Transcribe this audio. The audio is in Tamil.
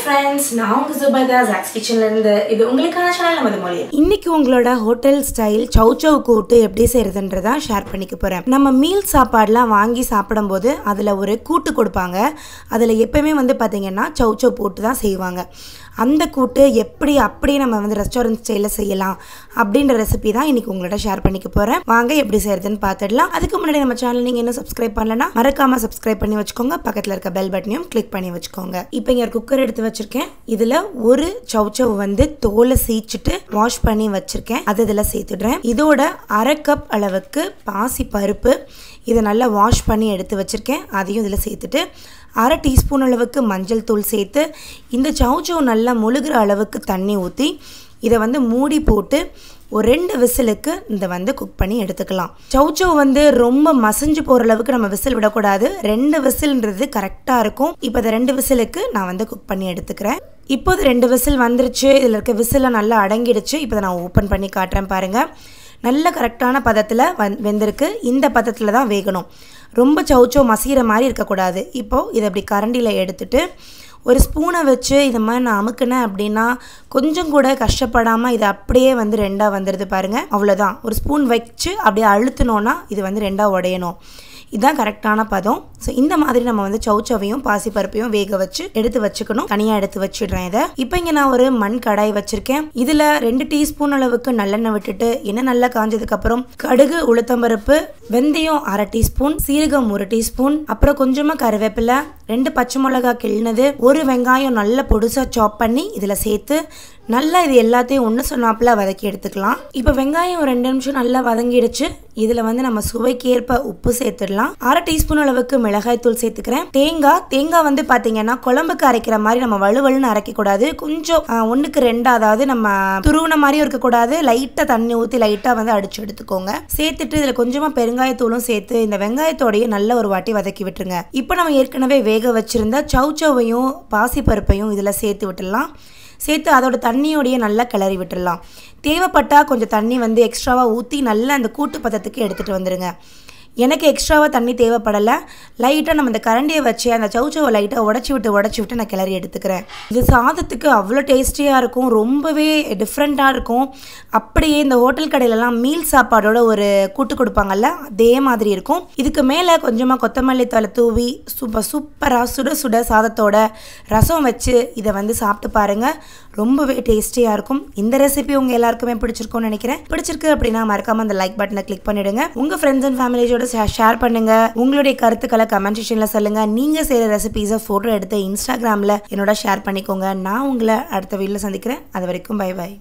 ஃப்ரெண்ட்ஸ் நான் உங்க சுபதா ஜாக்ஸ் கிச்சன்ல இருந்து இது உங்களுக்கான சேனல் மதுமொழி இன்னைக்கு உங்களோட ஹோட்டல் ஸ்டைல் சௌ சௌ கூட்டு எப்படி செய்யறதுன்றதா ஷேர் பண்ணிக்க போறேன் நம்ம மீல் சாப்பாடுலாம் வாங்கி சாப்பிடும்போது அதுல ஒரு கூட்டு கொடுப்பாங்க அதுல எப்பவுமே வந்து பாத்தீங்கன்னா சௌ சௌ போட்டு தான் செய்வாங்க அந்த கூட்டு எப்படி அப்படியே நம்ம வந்து ரெஸ்டாரண்ட் ஸ்டைலில் செய்யலாம் அப்படின்ற ரெசிபி தான் இன்னைக்கு உங்களோட ஷேர் பண்ணிக்க போகிறேன் வாங்க எப்படி செய்யறதுன்னு பார்த்துடலாம் அதுக்கு முன்னாடி நம்ம சேனல் நீங்கள் இன்னும் சப்ஸ்கிரைப் பண்ணலன்னா மறக்காமல் சப்ஸ்கிரைப் பண்ணி வச்சுக்கோங்க பக்கத்தில் இருக்க பெல் பட்டனையும் கிளிக் பண்ணி வச்சுக்கோங்க இப்போ இங்கே ஒரு குக்கர் எடுத்து வச்சிருக்கேன் இதில் ஒரு சௌச்சவ் வந்து தோலை சீச்சிட்டு வாஷ் பண்ணி வச்சிருக்கேன் அது இதில் சேர்த்துடுறேன் இதோட அரை கப் அளவுக்கு பாசி பருப்பு இதை நல்லா வாஷ் பண்ணி எடுத்து வச்சுருக்கேன் அதையும் இதில் சேர்த்துட்டு அரை டீஸ்பூன் அளவுக்கு மஞ்சள் தூள் சேர்த்து இந்த சவுச்சவ் நல்லா முழுகிற அளவுக்கு தண்ணி ஊற்றி இதை வந்து மூடி போட்டு ஒரு ரெண்டு விசிலுக்கு இந்த வந்து குக் பண்ணி எடுத்துக்கலாம் சவுச்சவ் வந்து ரொம்ப மசிஞ்சு போகிற அளவுக்கு நம்ம விசில் விடக்கூடாது ரெண்டு விசில்ன்றது கரெக்டாக இருக்கும் இப்போ இந்த ரெண்டு விசிலுக்கு நான் வந்து குக் பண்ணி எடுத்துக்கிறேன் இப்போது ரெண்டு விசில் வந்துருச்சு இதில் இருக்க விசிலாம் நல்லா அடங்கிடுச்சு இப்போ இதை நான் ஓப்பன் பண்ணி காட்டுறேன் பாருங்கள் நல்ல கரெக்டான பதத்தில் வந் வெந்திருக்கு இந்த பதத்தில் தான் வேகணும் ரொம்ப சவுச்சோ மசிகிற மாதிரி இருக்கக்கூடாது இப்போது இதை அப்படி கரண்டியில் எடுத்துட்டு ஒரு ஸ்பூனை வச்சு இந்த மாதிரி நான் அமுக்குனேன் அப்படின்னா கொஞ்சம் கூட கஷ்டப்படாமல் இது அப்படியே வந்து ரெண்டாக வந்துடுது பாருங்கள் அவ்வளோதான் ஒரு ஸ்பூன் வச்சு அப்படியே அழுத்தினோன்னா இது வந்து ரெண்டாக உடையணும் இதுதான் கரெக்டான பதம் ஸோ இந்த மாதிரி நம்ம வந்து சௌச்சவையும் பாசிப்பருப்பையும் வேக வச்சு எடுத்து வச்சுக்கணும் தனியாக எடுத்து வச்சிடுறேன் இதை இப்போ இங்கே நான் ஒரு மண் கடாய் வச்சிருக்கேன் இதில் ரெண்டு டீஸ்பூன் அளவுக்கு நல்லெண்ணெய் விட்டுட்டு எண்ணெய் நல்லா காஞ்சதுக்கப்புறம் கடுகு உளுத்தம்பருப்பு வெந்தயம் அரை டீஸ்பூன் சீரகம் ஒரு டீஸ்பூன் அப்புறம் கொஞ்சமாக கருவேப்பிலை ரெண்டு பச்சை மிளகா கிள்னது ஒரு வெங்காயம் நல்லா பொடுசாக சாப் பண்ணி இதில் சேர்த்து நல்லா இது எல்லாத்தையும் ஒன்று சொன்னாப்பில் வதக்கி எடுத்துக்கலாம் இப்போ வெங்காயம் ரெண்டு நிமிஷம் நல்லா வதங்கிடுச்சு இதில் வந்து நம்ம சுவைக்கேற்ப உப்பு சேர்த்துடலாம் அரை டீஸ்பூன் அளவுக்கு மிளகாய் தூள் சேர்த்துக்கிறேன் தேங்காய் தேங்காய் வந்து பார்த்தீங்கன்னா குழம்புக்கு அரைக்கிற மாதிரி நம்ம வலுவலுன்னு அரைக்கக்கூடாது கொஞ்சம் ஒன்றுக்கு ரெண்டு அதாவது நம்ம துருவின மாதிரியும் இருக்கக்கூடாது லைட்டாக தண்ணி ஊற்றி லைட்டாக வந்து அடிச்சு எடுத்துக்கோங்க சேர்த்துட்டு இதில் கொஞ்சமாக பெருங்காயத்தூளும் சேர்த்து இந்த வெங்காயத்தோடையும் நல்ல ஒரு வாட்டி வதக்கி விட்டுருங்க இப்போ நம்ம ஏற்கனவே வேக வச்சிருந்த சௌச்சவையும் பாசிப்பருப்பையும் இதில் சேர்த்து விட்டுடலாம் சேர்த்து அதோட தண்ணியோடையே நல்லா கிளறி விட்டுடலாம் தேவைப்பட்டால் கொஞ்சம் தண்ணி வந்து எக்ஸ்ட்ராவாக ஊற்றி நல்லா அந்த கூட்டு பதத்துக்கு எடுத்துகிட்டு வந்துடுங்க எனக்கு எக்ஸ்ட்ராவாக தண்ணி தேவைப்படலை லைட்டாக நம்ம இந்த கரண்டியை வச்சு அந்த சவுச்சவை லைட்டாக உடச்சி விட்டு உடச்சி விட்டு நான் கிளறி எடுத்துக்கிறேன் இது சாதத்துக்கு அவ்வளோ டேஸ்டியாக இருக்கும் ரொம்பவே டிஃப்ரெண்ட்டாக இருக்கும் அப்படியே இந்த ஹோட்டல் கடையிலலாம் மீல் சாப்பாடோட ஒரு கூட்டு கொடுப்பாங்கல்ல அதே மாதிரி இருக்கும் இதுக்கு மேலே கொஞ்சமாக கொத்தமல்லி தலை தூவி சூப்பர் சூப்பராக சுட சுட சாதத்தோட ரசம் வச்சு இதை வந்து சாப்பிட்டு பாருங்கள் ரொம்பவே டேஸ்டியாக இருக்கும் இந்த ரெசிபி உங்கள் எல்லாருக்குமே பிடிச்சிருக்கும்னு நினைக்கிறேன் பிடிச்சிருக்கு அப்படின்னா மறக்காமல் அந்த லைக் பட்டனை கிளிக் பண்ணிடுங்க உங்கள் ஃப்ரெண்ட்ஸ் அண்ட் ஃபேமிலியோட ஷேர் பண்ணுங்க உங்களுடைய கருத்துக்களை கமெண்ட் செக்ஷனில் சொல்லுங்க நீங்கள் செய்கிற ரெசிபீஸை ஃபோட்டோ எடுத்து இன்ஸ்டாகிராமில் என்னோட ஷேர் பண்ணிக்கோங்க நான் உங்களை அடுத்த வீட்டில் சந்திக்கிறேன் அது வரைக்கும் பை பை